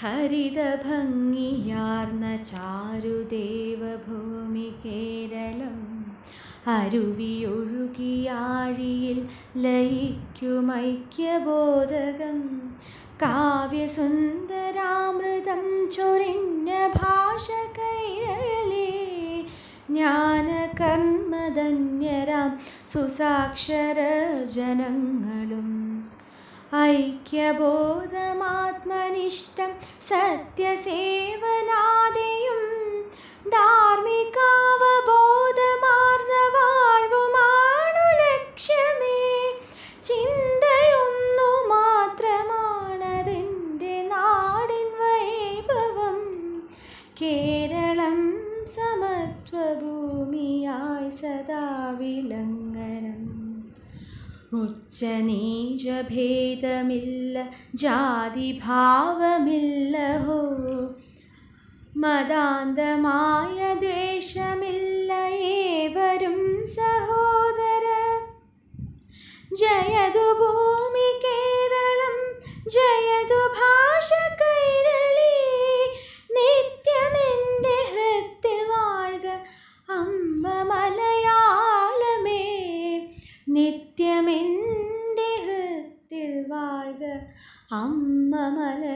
ഹരിത ഭംഗിയാർന്ന ചാരുദേവഭൂമി കേരളം അരുവിയൊഴുകിയാഴിയിൽ ലയിക്കുമൈക്യബോധകം കാവ്യസുന്ദരാമൃതം ചൊരിഞ്ഞ ഭാഷ കൈരളേ ജ്ഞാനകർമ്മധന്യരാം സുസാക്ഷര ജനങ്ങളും ഐക്യബോധമാത്മനിഷ്ഠം സത്യസേവനാദിയും ധാർമ്മികാവബോധമാർന്ന വാഴ്വുമാണു ലക്ഷ്യമേ ചിന്തയൊന്നു മാത്രമാണതിൻ്റെ നാടിൻ വൈഭവം കേരളം സമത്വഭൂമിയായി സദാ വിലങ്ങനം ഉച്ചനീചഭേദമില്ല ജാതിഭാവമില്ല ഹോ മതാന്തമായ ദ്വേഷമില്ല ഏവരും സഹോദര ജയതു ഭൂമി കേരളം ജയതു ഭാഷ കൈരളി നിത്യമെൻ്റെ ഹൃത്തിൽ വാഴ്ക അമ്മ മലയാളമേ നിത്യമെൻ്റെ ഹൃത്തിൽ വാഴ്ക അമ്മ മലയാളമേ